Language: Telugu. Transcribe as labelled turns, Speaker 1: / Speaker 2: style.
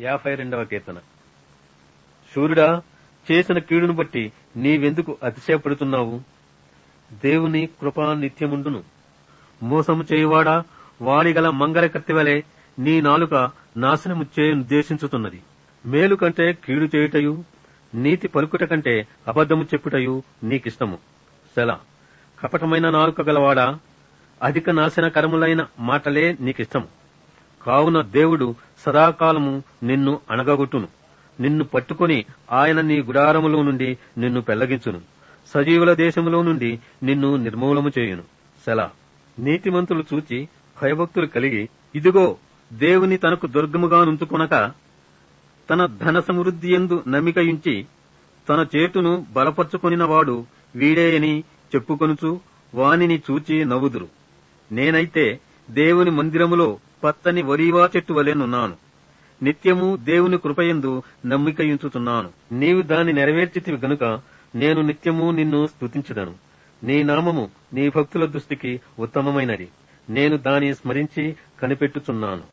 Speaker 1: యాభై రెండవ కీర్తన సూర్యుడా చేసిన కీడును బట్టి నీవెందుకు అతిశయపడుతున్నావు దేవుని కృపా నిత్యముండును మోసము చేయువాడా వాడిగల మంగళ కత్తివలే నీ నాలుక నాశనము ఉద్దేశించుతున్నది మేలు కంటే కీడు చేయుటయు నీతి పలుకుట కంటే అబద్ధము చెప్పుటయు నీకిష్టము సెల కపటమైన నాలుక గలవాడా అధిక నాశనకరములైన మాటలే నీకిష్టము కావున దేవుడు సదాకాలము నిన్ను అణగగొట్టును నిన్ను పట్టుకొని ఆయన నీ గుడారములో నుండి నిన్ను పెళ్లగించును సజీవుల దేశములో నుండి నిన్ను నిర్మూలము చేయును సెల నీతిమంతులు చూచి భయభక్తులు కలిగి ఇదిగో దేవుని తనకు దుర్గముగా నుంచుకొనక తన ధన సమృద్ధి ఎందు నమ్మికయుంచి తన చేతును బలపరుచుకొనిన వాడు వీడే అని చెప్పుకొనుచు వానిని చూచి నవ్వుదురు నేనైతే దేవుని మందిరములో పత్తని ఒలీవా చెట్టు వలెనున్నాను నిత్యము దేవుని కృపయందు నమ్మికయుంచుతున్నాను నీవు దాన్ని నెరవేర్చితివి గనుక నేను నిత్యము నిన్ను స్తుతించుదను నీ నామము నీ భక్తుల దృష్టికి ఉత్తమమైనది నేను దాని స్మరించి కనిపెట్టుచున్నాను